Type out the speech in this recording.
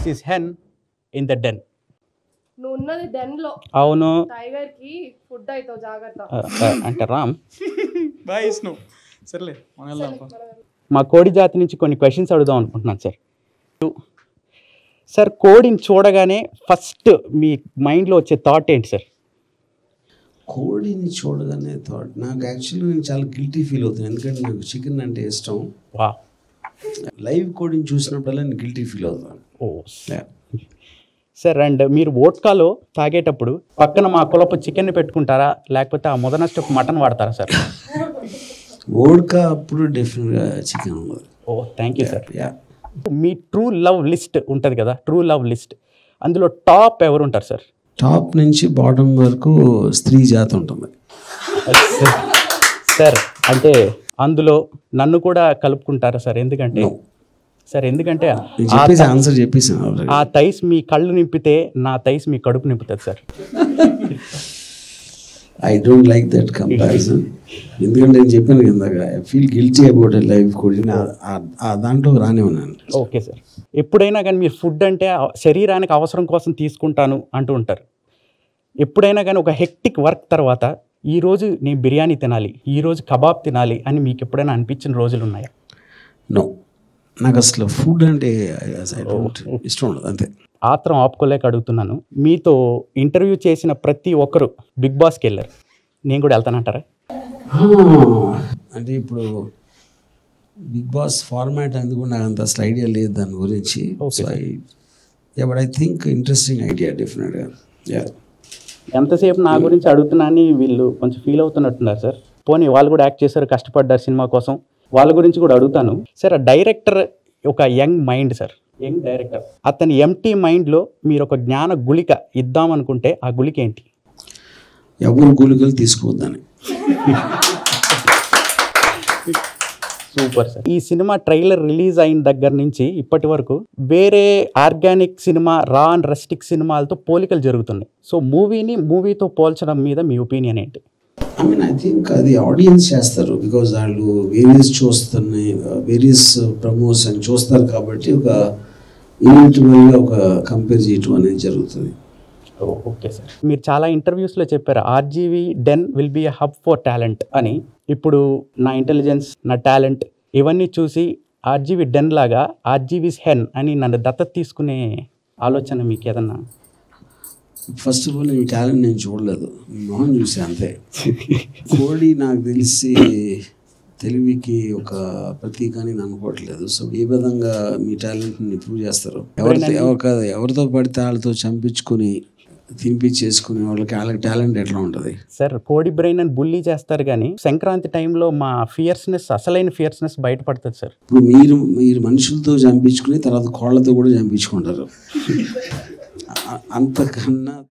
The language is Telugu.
This is hen in the den నువ్వు ఉన్నది డెన్ లో అవును టైగర్ కి ఫుడ్ అవుతావు జాగ్రత్త ఆ, ఆ, అంటే రామ్ బాయ్ విష్ణు సర్లే మన వెళ్దాం పా. మా కోడి జాతి నుంచి కొన్ని క్వశ్చన్స్ అడుగుదాం అనుకుంటున్నాను సార్ సార్ కోడిని చూడగానే ఫస్ట్ మీ మైండ్లో వచ్చే థాట్ ఏంటి సార్ కోడిని చూడగానే థాట్ నాకు యాక్చువల్లీ నేను చాలా గిల్టీ ఫీల్ అవుతాను ఎందుకంటే నాకు చికెన్ అంటే ఇష్టం వా లైవ్ కోడిని చూసినప్పుడల్లా నేను గిల్టీ ఫీల్ అవుతాను ఓ సార్ అండ్ మీరు ఓట్కాలో తాగేటప్పుడు పక్కన మా కులపు చికెన్ పెట్టుకుంటారా లేకపోతే ఆ మొదనష్టపు మటన్ వాడతారా సార్ ఓడ్కా అప్పుడు డెఫినెట్గా చికెన్ ఉండదు oh thank you sir ya మీ ట్రూ లవ్ లిస్ట్ ఉంటుంది కదా ట్రూ లవ్ లిస్ట్ అందులో టాప్ ఎవరు ఉంటారు సార్ టాప్ నుంచి బాటమ్ వరకు స్త్రీ జాతి ఉంటుంది సార్ అంటే అందులో నన్ను కూడా కలుపుకుంటారా సార్ ఎందుకంటే సార్ ఎందుకంటే నేను ఆ చెప్పేసి ఆన్సర్ చెప్పేసాను already. ఆ తైస్ మీ కళ్ళు నింపితే నా తైస్ మీ కడుపు నింపుతుంది sir I don't like that comparison ఎందుకంటే నేను చెప్పాను ఇందాక I feel guilty about life కోడిని ఆ- ఆ- ఆ దాంట్లో రానే ఉన్నాను ఓకే సార్ ఎప్పుడైనా కానీ మీరు ఫుడ్ అంటే ఆ శరీరానికి అవసరం కోసం తీసుకుంటాను అంటూ ఉంటారు ఎప్పుడైనా కానీ ఒక హెక్టిక్ వర్క్ తర్వాత ఈ రోజు నేను బిర్యానీ తినాలి ఈ రోజు కబాబ్ తినాలి అని మీకు ఎప్పుడైనా అనిపించిన రోజులు ఉన్నాయా నో నాకు అసలు ఫుడ్ అంటే I don't ఇష్టం ఉండదు అంతే ఆత్రం ఆపుకోలేక అడుగుతున్నాను మీతో ఇంటర్వ్యూ చేసిన ప్రతి ఒక్కరు బిగ్ బాస్కి వెళ్ళారు నేను కూడా వెళ్తానంటారా అంటే ఇప్పుడు బిగ్ బాస్ ఫార్మాట్ అందుకు నాకు అంత అసలు ఐడియా లేదు దాని గురించి so I ya but I think interesting idea డెఫినెట్గా యా ఎంతసేపు నా గురించి అడుగుతున్నా అని వీళ్ళు కొంచెం ఫీల్ అవుతున్నట్టున్నారు సార్ పోనీ వాళ్ళు కూడా యాక్ట్ చేశారు కష్టపడ్డారు సినిమా కోసం వాళ్ళ గురించి కూడా అడుగుతాను సార్ ఆ డైరెక్టర్ ఒక young mind sir young director అతని ఎంటీ మైండ్లో మీరు ఒక జ్ఞాన గుళిక ఇద్దాం అనుకుంటే ఆ గుళిక ఏంటి ఎవరు గుళికలు తీసుకోవద్దని సూపర్ సార్ ఈ సినిమా ట్రైలర్ రిలీజ్ అయిన దగ్గర నుంచి ఇప్పటి వరకు వేరే organic cinema raw and rustic సినిమాలతో పోలికలు జరుగుతున్నాయి సో మూవీని మూవీతో పోల్చడం మీద మీ ఒపీనియన్ ఏంటి ఐ మీన్ ఐ థింక్ అది ఆడియన్స్ చేస్తారు బికాజ్ వాళ్ళు వేరియస్ చూస్తున్నాయి వేరియస్ ప్రమోస్ అని చూస్తారు కాబట్టి ఒక ఇన్విటబుల్గా ఒక కంపేర్ చేయటం అనేది జరుగుతుంది ఓకే సార్ మీరు చాలా ఇంటర్వ్యూస్లో చెప్పారు RGV den will be a hub for talent అని ఇప్పుడు నా ఇంటెలిజెన్స్ నా టాలెంట్ ఇవన్నీ చూసి ఆర్జీవి డెన్ లాగా ఆర్జీవిస్ హెన్ అని నన్ను దత్తత తీసుకునే ఆలోచన మీకు ఏదన్నా ఫస్ట్ ఆఫ్ ఆల్ నేను టాలెంట్ నేను చూడలేదు మీ మొహం చూసి అంతే కోడి నాకు తెలిసి తెలివికి ఒక ప్రతీక అని నేను అనుకోవట్లేదు సో ఏ విధంగా మీ టాలెంట్ని ప్రూవ్ చేస్తారు ఎవరితో ఎవరు కాదు ఎవరితో పడితే వాళ్ళతో చంపించుకొని తినిపించేసుకుని వాళ్ళకి వాళ్ళకి టాలెంట్ ఎట్లా ఉంటుంది సార్ కోడి బ్రెయిన్ అని బుల్లీ చేస్తారు కానీ సంక్రాంతి టైంలో మా ఫియర్స్నెస్ అసలైన ఫియర్స్నెస్ బయటపడుతుంది సార్ ఇప్పుడు మీరు మీరు మనుషులతో చంపించుకుని తర్వాత కోళ్ళతో కూడా చంపించుకుంటారు అ- అంతకన్నా